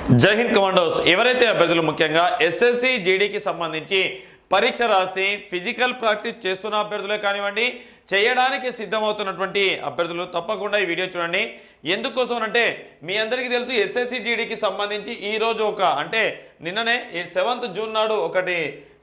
జై హింద్ కమాండోస్ ఎవరైతే అభ్యర్థులు ముఖ్యంగా ఎస్ఎస్సి జీడీకి సంబంధించి పరీక్ష రాసి ఫిజికల్ ప్రాక్టీస్ చేస్తున్న అభ్యర్థులే కానివ్వండి చేయడానికి సిద్ధమవుతున్నటువంటి అభ్యర్థులు తప్పకుండా ఈ వీడియో చూడండి ఎందుకోసం అంటే మీ అందరికీ తెలుసు ఎస్ఎస్సి జీడీకి సంబంధించి ఈ రోజు ఒక అంటే నిన్ననే సెవెంత్ జూన్ నాడు ఒకటి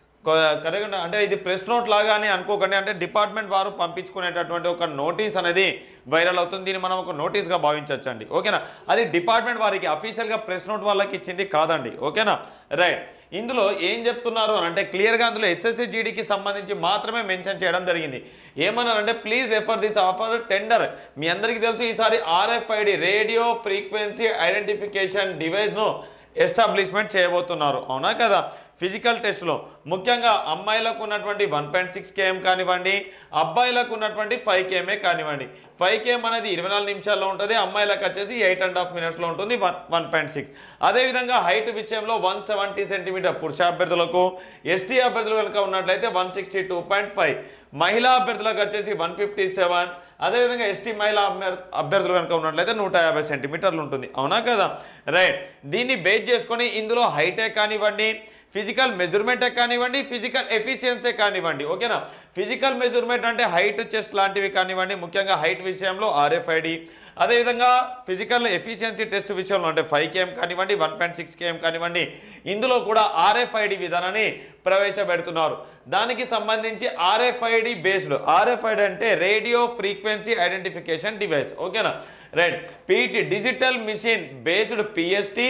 కరెక్ట్ అంటే ఇది ప్రెస్ నోట్ లాగా అని అనుకోకండి అంటే డిపార్ట్మెంట్ వారు పంపించుకునేటటువంటి ఒక నోటీస్ అనేది వైరల్ అవుతుంది దీన్ని మనం ఒక నోటీస్గా భావించవచ్చండి ఓకేనా అది డిపార్ట్మెంట్ వారికి అఫీషియల్గా ప్రెస్ నోట్ వాళ్ళకి ఇచ్చింది కాదండి ఓకేనా రైట్ ఇందులో ఏం చెప్తున్నారు అని అంటే క్లియర్గా అందులో ఎస్ఎస్సి జీడీకి సంబంధించి మాత్రమే మెన్షన్ చేయడం జరిగింది ఏమన్నారంటే please refer this offer tender మీ అందరికీ తెలుసు ఈసారి ఆర్ఎఫ్ఐడి రేడియో ఫ్రీక్వెన్సీ ఐడెంటిఫికేషన్ డివైస్ను ఎస్టాబ్లిష్మెంట్ చేయబోతున్నారు అవునా కదా ఫిజికల్ టెస్ట్లో ముఖ్యంగా అమ్మాయిలకు ఉన్నటువంటి వన్ పాయింట్ సిక్స్ కేఎం కానివ్వండి అబ్బాయిలకు ఉన్నటువంటి ఫైవ్ కేఎంఏ కానివ్వండి ఫైవ్ కేఎం అనేది ఇరవై నాలుగు నిమిషాల్లో ఉంటుంది అమ్మాయిలకు వచ్చేసి ఎయిట్ అండ్ హాఫ్ మినిట్స్లో ఉంటుంది వన్ వన్ పాయింట్ సిక్స్ అదేవిధంగా హైట్ విషయంలో వన్ సెవెంటీ సెంటీమీటర్ పురుష అభ్యర్థులకు ఎస్టీ అభ్యర్థులు కనుక ఉన్నట్లయితే one sixty two point five మహిళా అభ్యర్థులకు వచ్చేసి వన్ ఫిఫ్టీ సెవెన్ అదేవిధంగా ఎస్టీ మహిళా అభ్యర్- అభ్యర్థులు కనుక ఉన్నట్లయితే నూట యాభై సెంటీమీటర్లు ఉంటుంది అవునా కదా రైట్ దీన్ని బేస్ చేసుకొని ఇందులో హైటే కానివ్వండి ఫిజికల్ మెజర్మెంటే కానివ్వండి ఫిజికల్ ఎఫిషియన్సీ కానివ్వండి ఓకేనా ఫిజికల్ మెజర్మెంట్ అంటే హైట్ చెస్ట్ లాంటివి కానివ్వండి ముఖ్యంగా హైట్ విషయంలో ఆర్ఎఫ్ఐడి అదేవిధంగా ఫిజికల్ ఎఫిషియన్సీ టెస్ట్ విషయంలో అంటే ఫైవ్ కేఎం కానివ్వండి వన్ పాయింట్ సిక్స్ కేఎం కానివ్వండి ఇందులో కూడా ఆర్ఎఫ్ఐడి విధానాన్ని ప్రవేశపెడుతున్నారు దానికి సంబంధించి ఆర్ఎఫ్ఐడి బేస్డ్ ఆర్ఎఫ్ఐడి అంటే రేడియో ఫ్రీక్వెన్సీ ఐడెంటిఫికేషన్ డివైస్ ఓకేనా right PT digital mission based PST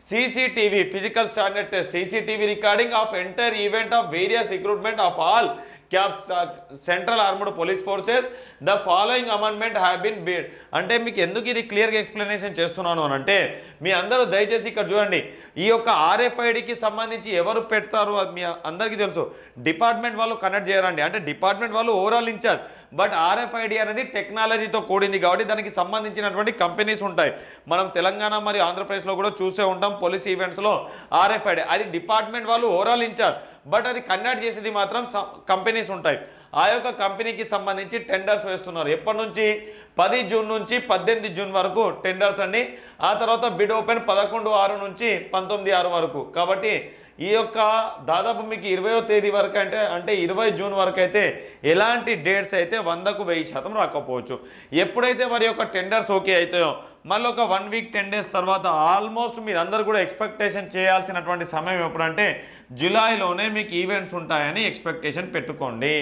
CCTV physical standard test CCTV recording of entire event of various recruitment of all caps uh, central armed police forces the following amendment have been made అంటే మీకు ఎందుకు ఇది క్లియర్గా explanation చేస్తున్నాను అని అంటే మీ అందరూ దయచేసి ఇక్కడ చూడండి ఈ యొక్క ఆర్ఎఫ్ఐడికి సంబంధించి ఎవరు పెడతారు అది మీ అందరికీ తెలుసు డిపార్ట్మెంట్ వాళ్ళు కనెక్ట్ చేయరండి అంటే డిపార్ట్మెంట్ వాళ్ళు ఓవరాల్ ఇన్ఛార్జ్ బట్ ఆర్ఎఫ్ఐడి అనేది టెక్నాలజీతో కూడింది కాబట్టి దానికి సంబంధించినటువంటి కంపెనీస్ ఉంటాయి మనం తెలంగాణ మరియు ఆంధ్రప్రదేశ్లో కూడా చూసే ఉంటాం పోలీస్ ఈవెంట్స్లో ఆర్ఎఫ్ఐడి అది డిపార్ట్మెంట్ వాళ్ళు ఓవరాల్ ఇన్ఛార్జ్ బట్ అది కండక్ట్ చేసేది మాత్రం కంపెనీస్ ఉంటాయి ఆ యొక్క కంపెనీకి సంబంధించి టెండర్స్ వేస్తున్నారు ఎప్పటి నుంచి పది జూన్ నుంచి పద్దెనిమిది జూన్ వరకు టెండర్స్ అండి ఆ తర్వాత బిడ్ ఓపెన్ పదకొండు ఆరు నుంచి పంతొమ్మిది ఆరు వరకు కాబట్టి ఈ యొక్క దాదాపు మీకు ఇరవయో తేదీ వరకు అంటే అంటే ఇరవై జూన్ వరకు అయితే ఎలాంటి డేట్స్ అయితే వందకు వెయ్యి శాతం రాకపోవచ్చు ఎప్పుడైతే వారి యొక్క టెండర్స్ ఓకే అవుతాయో మళ్ళీ ఒక వన్ వీక్ టెన్ డేస్ తర్వాత ఆల్మోస్ట్ మీరు అందరు కూడా ఎక్స్పెక్టేషన్ చేయాల్సినటువంటి సమయం ఎప్పుడంటే జూలైలోనే మీకు ఈవెంట్స్ ఉంటాయని ఎక్స్పెక్టేషన్ పెట్టుకోండి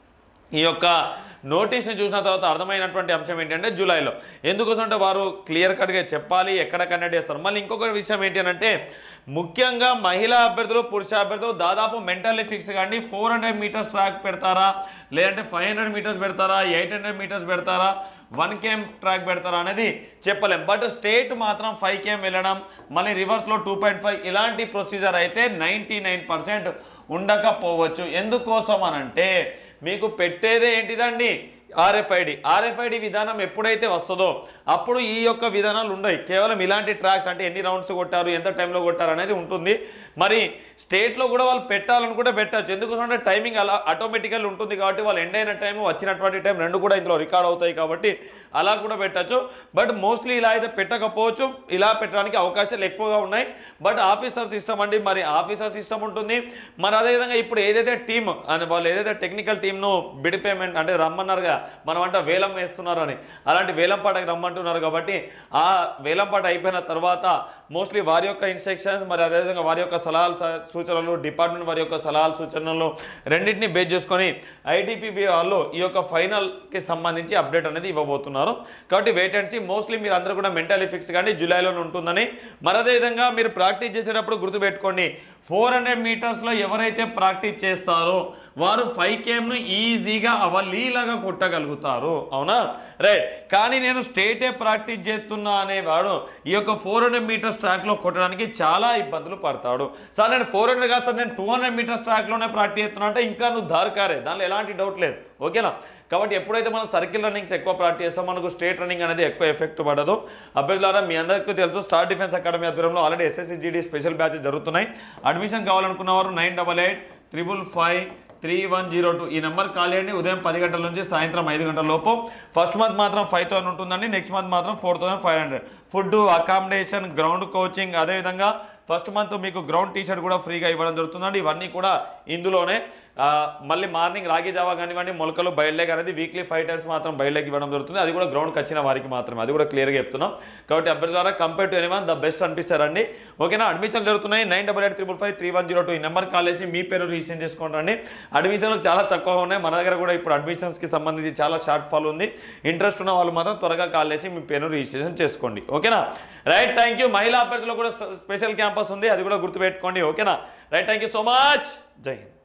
ఈ యొక్క నోటీస్ని చూసిన తర్వాత అర్థమైనటువంటి అంశం ఏంటంటే జూలైలో ఎందుకోసం అంటే వారు క్లియర్ కట్గా చెప్పాలి ఎక్కడ కండక్ట్ చేస్తారు మళ్ళీ ఇంకొక విషయం ఏంటి అని అంటే ముఖ్యంగా మహిళా అభ్యర్థులు పురుష అభ్యర్థులు దాదాపు మెంటల్లీ ఫిక్స్ కానీ ఫోర్ హండ్రెడ్ మీటర్స్ ట్రాక్ పెడతారా లేదంటే ఫైవ్ హండ్రెడ్ మీటర్స్ పెడతారా ఎయిట్ హండ్రెడ్ మీటర్స్ పెడతారా వన్ కేఎం ట్రాక్ పెడతారా అనేది చెప్పలేం బట్ స్టేట్ మాత్రం ఫైవ్ కేఎం వెళ్ళడం మళ్ళీ రివర్స్లో టూ పాయింట్ ఫైవ్ ఇలాంటి ప్రొసీజర్ అయితే నైంటీ నైన్ పర్సెంట్ ఉండకపోవచ్చు ఎందుకోసం అనంటే మీకు పెట్టేదే ఏంటిదండి ఆర్ఎఫ్ఐడి ఆర్ఎఫ్ఐడి విధానం ఎప్పుడైతే వస్తుందో అప్పుడు ఈ యొక్క విధానాలు ఉండవు కేవలం ఇలాంటి ట్రాక్స్ అంటే ఎన్ని రౌండ్స్ కొట్టారు ఎంత టైంలో కొట్టారు అనేది ఉంటుంది మరి స్టేట్లో కూడా వాళ్ళు పెట్టాలనుకుంటే పెట్టచ్చు ఎందుకోసం అంటే టైమింగ్ అలా ఆటోమేటికల్ ఉంటుంది కాబట్టి వాళ్ళు ఎండ్ అయిన టైం వచ్చినటువంటి టైం రెండు కూడా ఇందులో రికార్డ్ అవుతాయి కాబట్టి అలా కూడా పెట్టచ్చు బట్ మోస్ట్లీ ఇలా అయితే పెట్టకపోవచ్చు ఇలా పెట్టడానికి అవకాశాలు ఎక్కువగా ఉన్నాయి బట్ ఆఫీసర్ సిస్టమ్ అండి మరి ఆఫీసర్ సిస్టమ్ ఉంటుంది మరి అదేవిధంగా ఇప్పుడు ఏదైతే టీమ్ అని వాళ్ళు ఏదైతే టెక్నికల్ టీంను బిడ్ పేమెంట్ అంటే రమ్మన్నారుగా మనం అంటే వేలం వేస్తున్నారు అని అలాంటి వేలం పాటకి రమ్మంటున్నారు కాబట్టి ఆ వేలం పాట అయిపోయిన తర్వాత మోస్ట్లీ వారి యొక్క ఇన్స్ట్రక్షన్స్ మరి అదేవిధంగా వారి యొక్క సలహాలు స- సూచనలు డిపార్ట్మెంట్ వారి యొక్క సలహాలు సూచనలు రెండింటిని బేస్ చేసుకొని ఐటీపీబీ వాళ్ళు ఈ యొక్క ఫైనల్కి సంబంధించి అప్డేట్ అనేది ఇవ్వబోతున్నారు కాబట్టి వెయిట్ అండ్ సీ మోస్ట్లీ మీరు అందరూ కూడా మెంటలీ ఫిక్స్ కానీ జూలైలోనే ఉంటుందని మరి అదేవిధంగా మీరు ప్రాక్టీస్ చేసేటప్పుడు గుర్తుపెట్టుకోండి ఫోర్ హండ్రెడ్ మీటర్స్లో ఎవరైతే ప్రాక్టీస్ చేస్తారో వారు ఫైవ్ కేఎంను ఈజీగా అవలీలాగా కొట్టగలుగుతారు అవునా రైట్ కానీ నేను స్టేటే ప్రాక్టీస్ చేస్తున్నా అనేవాడు ఈ యొక్క ఫోర్ హండ్రెడ్ మీటర్స్ ట్రాక్లో కొట్టడానికి చాలా ఇబ్బందులు పడతాడు సార్ నేను ఫోర్ హండ్రెడ్ కాదు సార్ నేను టూ హండ్రెడ్ మీటర్స్ ట్రాక్లోనే ప్రాక్టీస్ చేస్తున్నా అంటే ఇంకా నువ్వు దారికారే దానిలో ఎలాంటి డౌట్ లేదు ఓకేనా కాబట్టి ఎప్పుడైతే మనం సర్కిల్ రన్నింగ్స్ ఎక్కువ ప్రాక్టీస్ చేస్తాం మనకు స్టేట్ రన్నింగ్ అనేది ఎక్కువ ఎఫెక్ట్ పడదు అభ్యర్థులారా మీ అందరికీ తెలుసు స్టార్ డిఫెన్స్ అకాడమీ ఆధ్వర్యంలో already SSC GD special batch జరుగుతున్నాయి అడ్మిషన్ కావాలనుకున్న వారు nine double eight triple five three one zero two ఈ నెంబర్ కాల్ చేయండి ఉదయం పది గంటల నుంచి సాయంత్రం ఐదు గంటల లోపు ఫస్ట్ మంత్ మాత్రం ఫైవ్ థౌసండ్ ఉంటుందండి నెక్స్ట్ మంత్ మాత్రం four thousand five hundred food accommodation ground coaching అదేవిధంగా ఫస్ట్ మంత్ మీకు గ్రౌండ్ టీ షర్ట్ కూడా ఫ్రీగా ఇవ్వడం జరుగుతుందండి ఇవన్నీ కూడా ఇందులోనే ఆ, మళ్ళీ మార్నింగ్ రాగి జావా కానివ్వండి మొలకలు బయలుదేరి అనేది వీక్లీ ఫైవ్ టైమ్స్ మాత్రం బయలుదేరి ఇవ్వడం జరుగుతుంది అది కూడా గ్రౌండ్కి వచ్చిన వారికి మాత్రమే అది కూడా క్లియర్గా చెప్తున్నాం కాబట్టి అభ్యర్థి ద్వారా compare to anyone the best అనిపిస్తారండి ఓకేనా అడ్మిషన్ జరుగుతున్నాయి nine double eight triple five three one zero two ఈ నెంబర్ కాల్ చేసి మీ పేరు రిజిస్ట్రేషన్ చేసుకోండి అడ్మిషన్లు చాలా తక్కువ ఉన్నాయి మన దగ్గర కూడా ఇప్పుడు అడ్మిషన్స్కి సంబంధించి చాలా షార్ట్ ఫాల్ ఉంది ఇంట్రెస్ట్ ఉన్న వాళ్ళు మాత్రం త్వరగా కాల్ చేసి మీ పేరు రిజిస్ట్రేషన్ చేసుకోండి ఓకేనా రైట్ థ్యాంక్ యూ మహిళా అభ్యర్థులు కూడా స్పెషల్ క్యాంపస్ ఉంది అది కూడా గుర్తుపెట్టుకోండి ఓకేనా right thank you so much జై హింద్